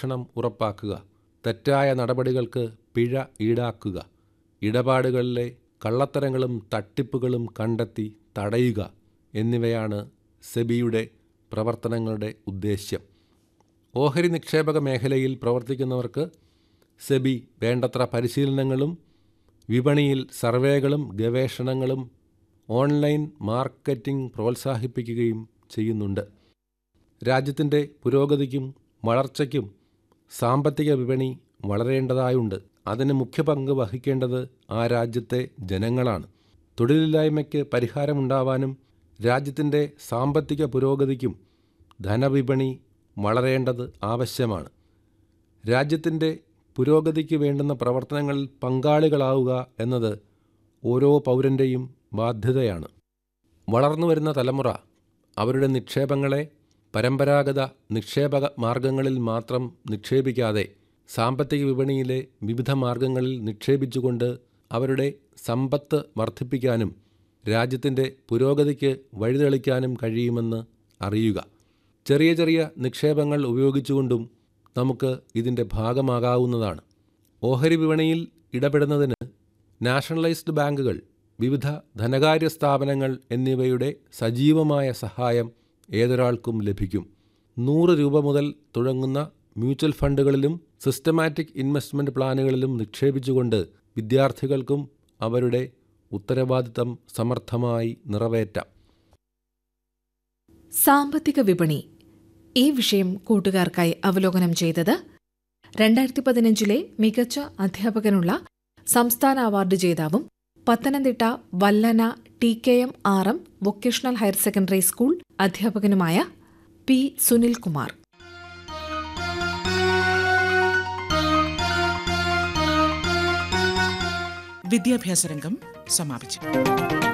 സംരക്ഷണം ഉറപ്പാക്കുക തെറ്റായ നടപടികൾക്ക് പിഴ ഈടാക്കുക ഇടപാടുകളിലെ കള്ളത്തരങ്ങളും തട്ടിപ്പുകളും കണ്ടെത്തി തടയുക എന്നിവയാണ് സെബിയുടെ പ്രവർത്തനങ്ങളുടെ ഉദ്ദേശ്യം ഓഹരി നിക്ഷേപക മേഖലയിൽ പ്രവർത്തിക്കുന്നവർക്ക് സെബി വേണ്ടത്ര പരിശീലനങ്ങളും വിപണിയിൽ സർവേകളും ഗവേഷണങ്ങളും ഓൺലൈൻ മാർക്കറ്റിംഗ് പ്രോത്സാഹിപ്പിക്കുകയും ചെയ്യുന്നുണ്ട് രാജ്യത്തിൻ്റെ പുരോഗതിക്കും വളർച്ചയ്ക്കും സാമ്പത്തിക വിപണി വളരേണ്ടതായുണ്ട് അതിന് മുഖ്യ പങ്ക് വഹിക്കേണ്ടത് ആ രാജ്യത്തെ ജനങ്ങളാണ് തൊഴിലില്ലായ്മയ്ക്ക് പരിഹാരമുണ്ടാവാനും രാജ്യത്തിൻ്റെ സാമ്പത്തിക പുരോഗതിക്കും ധനവിപണി വളരേണ്ടത് ആവശ്യമാണ് രാജ്യത്തിൻ്റെ പുരോഗതിക്ക് വേണ്ടുന്ന പ്രവർത്തനങ്ങളിൽ പങ്കാളികളാവുക എന്നത് ഓരോ പൗരൻ്റെയും ബാധ്യതയാണ് വളർന്നുവരുന്ന തലമുറ അവരുടെ നിക്ഷേപങ്ങളെ പരമ്പരാഗത നിക്ഷേപക മാർഗങ്ങളിൽ മാത്രം നിക്ഷേപിക്കാതെ സാമ്പത്തിക വിപണിയിലെ വിവിധ മാർഗങ്ങളിൽ നിക്ഷേപിച്ചുകൊണ്ട് അവരുടെ സമ്പത്ത് വർദ്ധിപ്പിക്കാനും രാജ്യത്തിൻ്റെ പുരോഗതിക്ക് വഴിതെളിക്കാനും കഴിയുമെന്ന് അറിയുക ചെറിയ ചെറിയ നിക്ഷേപങ്ങൾ ഉപയോഗിച്ചുകൊണ്ടും നമുക്ക് ഇതിൻ്റെ ഭാഗമാകാവുന്നതാണ് ഓഹരി വിപണിയിൽ ഇടപെടുന്നതിന് നാഷണലൈസ്ഡ് ബാങ്കുകൾ വിവിധ ധനകാര്യ സ്ഥാപനങ്ങൾ എന്നിവയുടെ സജീവമായ സഹായം ഏതൊരാൾക്കും ലഭിക്കും നൂറ് രൂപ മുതൽ തുടങ്ങുന്ന മ്യൂച്വൽ ഫണ്ടുകളിലും സിസ്റ്റമാറ്റിക് ഇൻവെസ്റ്റ്മെൻറ്റ് പ്ലാനുകളിലും നിക്ഷേപിച്ചുകൊണ്ട് വിദ്യാർത്ഥികൾക്കും അവരുടെ ഉത്തരവാദിത്തം സമർത്ഥമായി നിറവേറ്റാം സാമ്പത്തിക വിപണി ഈ വിഷയം കൂട്ടുകാർക്കായി അവലോകനം ചെയ്തത് രണ്ടായിരത്തി പതിനഞ്ചിലെ മികച്ച അധ്യാപകനുള്ള സംസ്ഥാന അവാർഡ് ജേതാവും Pathanamthitta Vallana T K M R M vocational higher secondary school അധ്യാപകനുമായ പി സുനിൽകുമാർ വിദ്യാഭ്യാസ രംഗം സമാപിച്ചു